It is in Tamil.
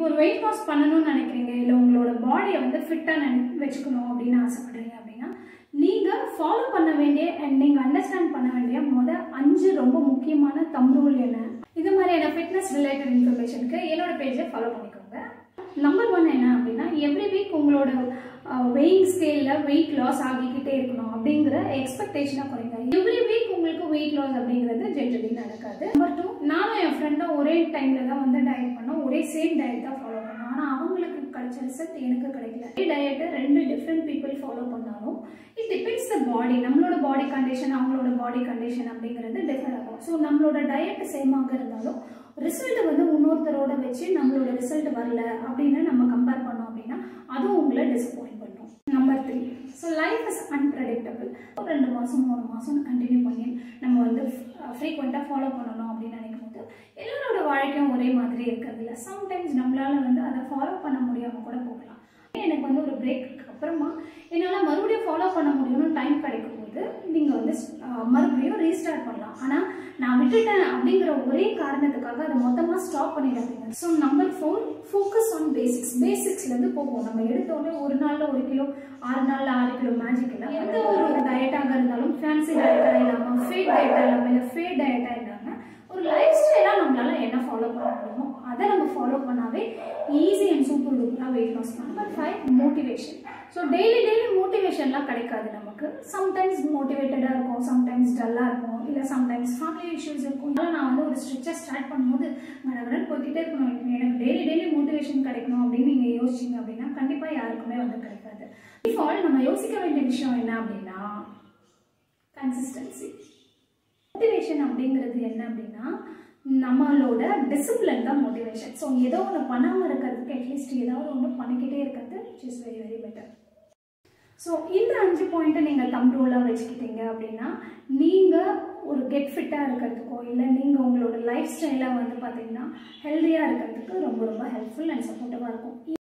ஒரு வெயிட் லாஸ் பண்ணணும்னு நினைக்கிறீங்க இல்லை உங்களோட பாடியை வந்து ஃபிட்டாக நினை வச்சுக்கணும் அப்படின்னு ஆசைப்படுறீங்க அப்படின்னா நீங்கள் ஃபாலோ பண்ண வேண்டிய அண்ட் நீங்கள் அண்டர்ஸ்டாண்ட் பண்ண வேண்டிய முத அஞ்சு ரொம்ப முக்கியமான தம் ரூல் என்ன இது மாதிரியான ஃபிட்னஸ் ரிலேட்டட் இன்ஃபர்மேஷனுக்கு என்னோட பேஜை ஃபாலோ பண்ணிக்கோங்க நம்பர் ஒன் என்ன அப்படின்னா எவ்ரி வீக் உங்களோட வெயிங் ஸ்கேலில் வெயிட் லாஸ் ஆகிக்கிட்டே இருக்கணும் அப்படிங்கிற எக்ஸ்பெக்டேஷனை குறைங்க எவ்ரி வீக் உங்களுக்கு வெயிட் லாஸ் அப்படிங்கிறது ஜென்ரலி நடக்காது நம்பர் டூ நானும் என் ஃப்ரெண்டும் ஒரே டைமில் தான் வந்து டயட் பண்ணோம் ஒரே சேம் டயட் தான் ஃபாலோ பண்ணோம் ஆனால் அவங்களுக்கு கிடைச்ச ரிசல்ட் எனக்கு கிடைக்கல ஒரே டயட்டை ரெண்டு டிஃப்ரெண்ட் பீப்புள் ஃபாலோ பண்ணாலும் இட் டிபெண்ட்ஸ் த பாடி நம்மளோட பாடி கண்டிஷன் அவங்களோட பாடி கண்டிஷன் அப்படிங்கிறது டிஃபர் ஆகும் ஸோ நம்மளோட டயட் சேமாக இருந்தாலும் ரிசல்ட் வந்து இன்னொருத்தரோட வச்சு நம்மளோட ரிசல்ட் வரல அப்படின்னு நம்ம கம்பேர் பண்ணோம் அப்படின்னா அதுவும் உங்களை டிசப்பாயிண்ட் பண்ணும் number three so life is unpredictable ரெண்டு மாதம் மூணு மாதம் கண்டினியூ பண்ணி நம்ம வந்து ஃப்ரீக்வெண்ட்டாக ஃபாலோ பண்ணணும் அப்படின்னு நினைக்கும் போது எல்லாரோட வாழ்க்கையும் ஒரே மாதிரி இருக்கிறது இல்லை சம்டைம்ஸ் நம்மளால வந்து அதை ஃபாலோ பண்ண முடியாமல் கூட போகலாம் எனக்கு வந்து ஒரு பிரேக்கு அப்புறமா என்னால் மறுபடியும் ஃபாலோ பண்ண முடியும்னு டைம் கிடைக்கும் போது நீங்கள் வந்து அஹ், மறுபடியும் ரீஸ்டார்ட் பண்ணலாம் ஆனால் நான் விட்டுட்டேன் அப்படிங்கிற ஒரே காரணத்துக்காக அதை மொத்தமாக ஸ்டாப் பண்ணிடாதீங்க so number four focus on basics பேசிக்ஸ்லேருந்து போகும் நம்ம எடுத்தோடனே ஒரு நாளில் ஒரு கிலோ ஆறு நாளில் ஆறு கிலோ மேஜிக் இல்லை எந்த ஒரு டயட்டாக இருந்தாலும் ஃபேன்சி டயட்டாக இல்லாமல் ஃபேட் டயட்டாக இல்லாமல் இல்லை ஃபேட் டயட்டாக இல்லாமல் ஒரு லைஃப் ஸ்டைலாக நம்மளால என்ன ஃபாலோ பண்ண முடியுமோ அதை நம்ம ஃபாலோ பண்ணாவே ஈஸி அண்ட் சூப்பர் டூப்பராக வெயிட் லாஸ் பண்ணலாம் number five motivation so daily daily மோட்டிவேஷன்லாம் கிடைக்காது நமக்கு சம்டைம்ஸ் மோட்டிவேட்டடாக இருக்கும் சம்டைம்ஸ் டல்லாக இருக்கும் இல்லை சம்டைம்ஸ் ஃபேமிலி இஷ்யூஸ் இருக்கும் அதனால நான் வந்து ஒரு ஸ்ட்ரெச்சை ஸ்டார்ட் பண்ணும்போது கடகடன் போய்கிட்டே இருக்கணும் எனக்கு டெய்லி டெய்லி மோட்டிவேஷன் கிடைக்கணும் அப்படின்னு நீங்கள் யோசிச்சிங்க அப்படின்னா கண்டிப்பாக யாருக்குமே வந்து கிடைக்காது டிஃபால்ட் நம்ம யோசிக்க வேண்டிய விஷயம் என்ன அப்படின்னா கன்சிஸ்டன்சி மோட்டிவேஷன் அப்படிங்கிறது என்ன அப்படின்னா நம்மளோட டிசிப்ளின் தான் மோட்டிவேஷன் ஸோ ஏதோ ஒன்று பண்ணாமல் இருக்கிறதுக்கு அட்லீஸ்ட் ஏதாவது ஒன்று பண்ணிக்கிட்டே இருக்கிறது it is very very better so இந்த அஞ்சு பாயிண்ட்டை நீங்கள் தம் ரூலாக வச்சுக்கிட்டீங்க அப்படின்னா நீங்கள் ஒரு கெட் ஃபிட்டாக இருக்கிறதுக்கோ இல்லை நீங்கள் உங்களோட லைஃப் ஸ்டைலை வந்து பார்த்தீங்கன்னா ஹெல்த்தியாக இருக்கிறதுக்கு ரொம்ப ரொம்ப ஹெல்ப்ஃபுல் அண்ட் சப்போர்ட்டிவாக இருக்கும்